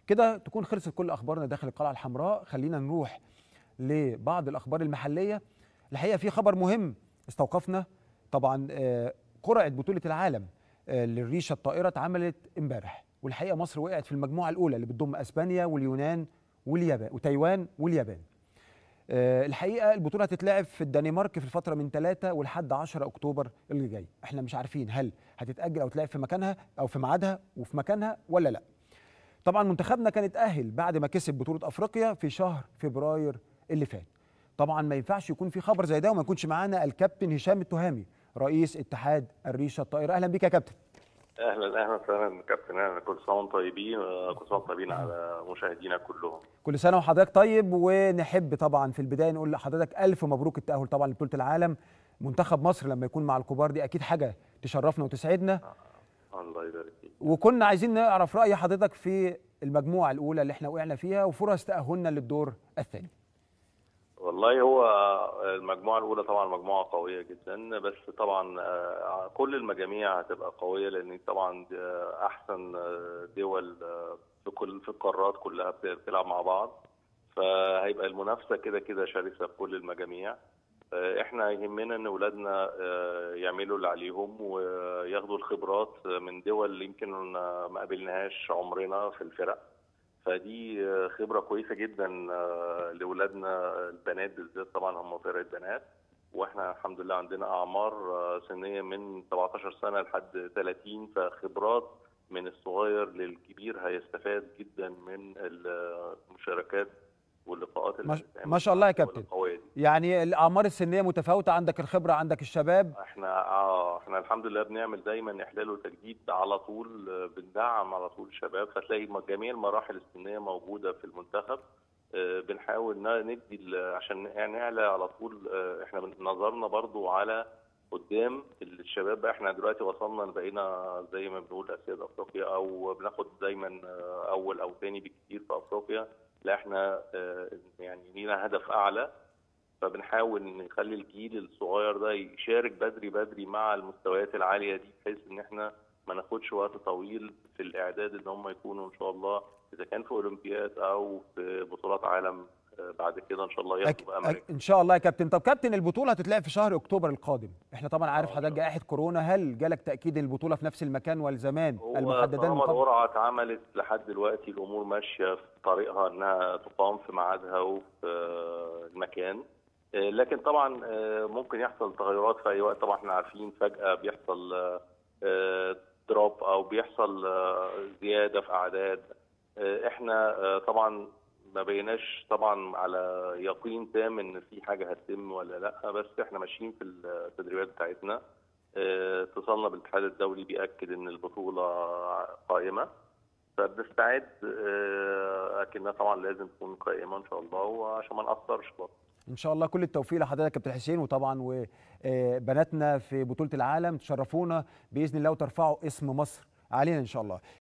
كده تكون خلصت كل اخبارنا داخل القلعه الحمراء خلينا نروح لبعض الاخبار المحليه الحقيقه في خبر مهم استوقفنا طبعا آه، قرعه بطوله العالم آه، للريشه الطائره اتعملت امبارح والحقيقه مصر وقعت في المجموعه الاولى اللي بتضم اسبانيا واليونان واليابان وتايوان واليابان آه، الحقيقه البطوله هتتلعب في الدنمارك في الفتره من 3 ولحد 10 اكتوبر اللي جاي احنا مش عارفين هل هتتاجل او تلعب في مكانها او في ميعادها وفي مكانها ولا لا طبعا منتخبنا كان اتاهل بعد ما كسب بطوله افريقيا في شهر فبراير اللي فات طبعا ما ينفعش يكون في خبر زي ده وما يكونش معانا الكابتن هشام التهامي رئيس اتحاد الريشه الطائره اهلا بيك يا كابتن اهلا اهلا وسهلا كابتن اهلا كل سنه وانتم طيبين كل سنه وانتم طيبين على مشاهدينا كلهم كل سنه وحضرتك طيب ونحب طبعا في البدايه نقول لحضرتك الف مبروك التاهل طبعا لبطوله العالم منتخب مصر لما يكون مع الكبار دي اكيد حاجه تشرفنا وتسعدنا الله يبارك فيك وكنا عايزين نعرف راي حضرتك في المجموعه الاولى اللي احنا وقعنا فيها وفرص تاهلنا للدور الثاني والله هو المجموعه الاولى طبعا مجموعه قويه جدا بس طبعا آه، كل المجاميع هتبقى قويه لان طبعا دي احسن دول في كل في القارات كلها بتلعب مع بعض فهيبقى المنافسه كده كده شرسه في كل المجاميع آه، احنا يهمنا ان اولادنا آه، يعملوا اللي عليهم وياخدوا الخبرات من دول يمكن ما قابلناهاش عمرنا في الفرق فدي آه، خبره كويسه جدا آه، لاولادنا البنات بالذات طبعا هم فرقه بنات واحنا الحمد لله عندنا اعمار آه، سنيه من 17 سنه لحد 30 فخبرات من الصغير للكبير هيستفاد جدا من المشاركات واللقاءات ما- بتتعمل ما شاء الله يا مع كابتن. القوية دي. يعني الاعمار السنيه متفاوته عندك الخبره عندك الشباب احنا اه احنا الحمد لله بنعمل دايما احلال وتجديد على طول آه، بندعم على طول الشباب فتلاقي م- جميع المراحل السنيه موجوده في المنتخب آه، بنحاول ن- ندي ال- عشان يعني نعلى على طول آه، احنا بن- نظرنا برضو على قدام الشباب بقى احنا دلوقتي وصلنا بقينا زي ما بنقول اسياد افريقيا او بناخد دايما آه، اول او ثاني بكتير في افريقيا لا احنا آه، يعني لينا هدف اعلى فبنحاول نخلي الجيل الصغير ده يشارك بدري بدري مع المستويات العاليه دي بحيث ان احنا ما ناخدش وقت طويل في الاعداد ان هم يكونوا ان شاء الله اذا كان في اولمبياد او في بطولات عالم آه، بعد كده ان شاء الله أك... ياخدوا بقى أك... مراكز ان شاء الله يا كابتن طب كابتن البطوله هتتلعب في شهر اكتوبر القادم احنا طبعا عارف آه، حضرتك إن شاء جائحه كورونا هل جالك تاكيد ان البطوله في نفس المكان والزمان هو المحددان طالما من قبل القرعه اتعملت لحد دلوقتي الامور ماشيه في طريقها انها تقام في ميعادها وفي آه، المكان آه، لكن طبعا آه، ممكن يحصل تغيرات في اي وقت طبعا احنا عارفين فجاه بيحصل دروب او بيحصل آه، زياده في اعداد آه، احنا آه، طبعا ما بيناش طبعا على يقين تام ان في حاجه هتتم ولا لا بس احنا ماشيين في التدريبات بتاعتنا آه، اتصالنا بالاتحاد الدولي بيأكد ان البطوله قائمه فبنستعد آه، لكنها طبعا لازم تكون قائمه ان شاء الله وعشان ما نأثرش برضه ان شاء الله كل التوفيق لحضرتك يا كابتن حسين وطبعا وبناتنا في بطوله العالم تشرفونا باذن الله وترفعوا اسم مصر علينا ان شاء الله